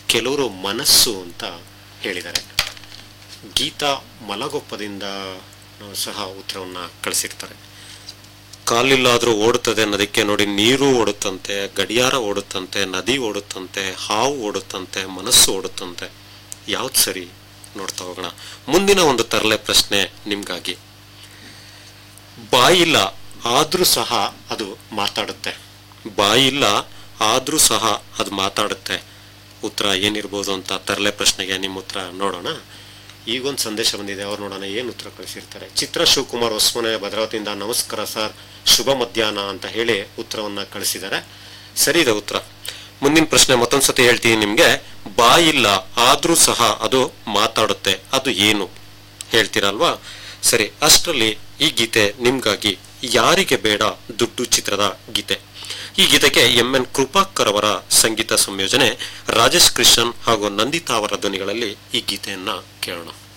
ಕೆಲವರು ಮನಸ್ಸು ಅಂತ ಹೇಳಿದ್ದಾರೆ ಗೀತಾ ಮಲಗೊಪ್ಪದಿಂದ ಸಹ ಉತ್ತರವನ್ನ ಕಳಿಸಿರ್ತಾರೆ ಕಾಲಿಲ್ಲಾದ್ರೂ ಓಡುತ್ತದೆ ಅನ್ನೋದಕ್ಕೆ ನೋಡಿ ನೀರು ಓಡುತ್ತಂತೆ ಗಡಿಯಾರ ಓಡುತ್ತಂತೆ ನದಿ ಓಡುತ್ತಂತೆ ಹಾವು ಓಡುತ್ತಂತೆ ಮನಸ್ಸು ಓಡುತ್ತಂತೆ ಯಾವ್ದು ಸರಿ ನೋಡ್ತಾ ಹೋಗೋಣ ಮುಂದಿನ ಒಂದು ತರಲೆ ಪ್ರಶ್ನೆ ನಿಮ್ಗಾಗಿ ಬಾಯಿಲ್ಲ ಆದ್ರೂ ಸಹ ಅದು ಮಾತಾಡುತ್ತೆ ಬಾಯಿಲ್ಲ ಆದ್ರೂ ಸಹ ಅದು ಮಾತಾಡುತ್ತೆ ಉತ್ತರ ಏನಿರ್ಬೋದು ಅಂತ ತರಲೆ ಪ್ರಶ್ನೆಗೆ ನಿಮ್ಮ ಉತ್ತರ ನೋಡೋಣ ಈಗೊಂದು ಸಂದೇಶ ಬಂದಿದೆ ಅವ್ರು ನೋಡೋಣ ಏನು ಉತ್ತರ ಕಳಿಸಿರ್ತಾರೆ ಚಿತ್ರ ಶಿವಕುಮಾರ್ ಹೊಸ್ಮನೆ ಭದ್ರಾವತಿಯಿಂದ ನಮಸ್ಕಾರ ಸರ್ ಶುಭ ಮಧ್ಯಾಹ್ನ ಅಂತ ಹೇಳಿ ಉತ್ತರವನ್ನ ಕಳಿಸಿದ್ದಾರೆ ಸರಿ ಇದೆ ಉತ್ತರ ಮುಂದಿನ ಪ್ರಶ್ನೆ ಮತ್ತೊಂದ್ಸತಿ ಹೇಳ್ತೀನಿ ನಿಮ್ಗೆ ಬಾಯಿಲ್ಲ ಆದ್ರೂ ಸಹ ಅದು ಮಾತಾಡುತ್ತೆ ಅದು ಏನು ಹೇಳ್ತೀರಲ್ವಾ ಸರಿ ಅಷ್ಟರಲ್ಲಿ ಈ ಗೀತೆ ನಿಮ್ಗಾಗಿ ಯಾರಿಗೆ ಬೇಡ ದುಡ್ಡು ಚಿತ್ರದ ಗೀತೆ ಈ ಗೀತೆಗೆ ಎಂ ಎನ್ ಕೃಪಾಕರ್ ಅವರ ಸಂಗೀತ ಸಂಯೋಜನೆ ರಾಜೇಶ್ ಕೃಷ್ಣನ್ ಹಾಗೂ ನಂದಿತಾ ಅವರ ಧ್ವನಿಗಳಲ್ಲಿ ಈ ಗೀತೆಯನ್ನ ಕೇಳೋಣ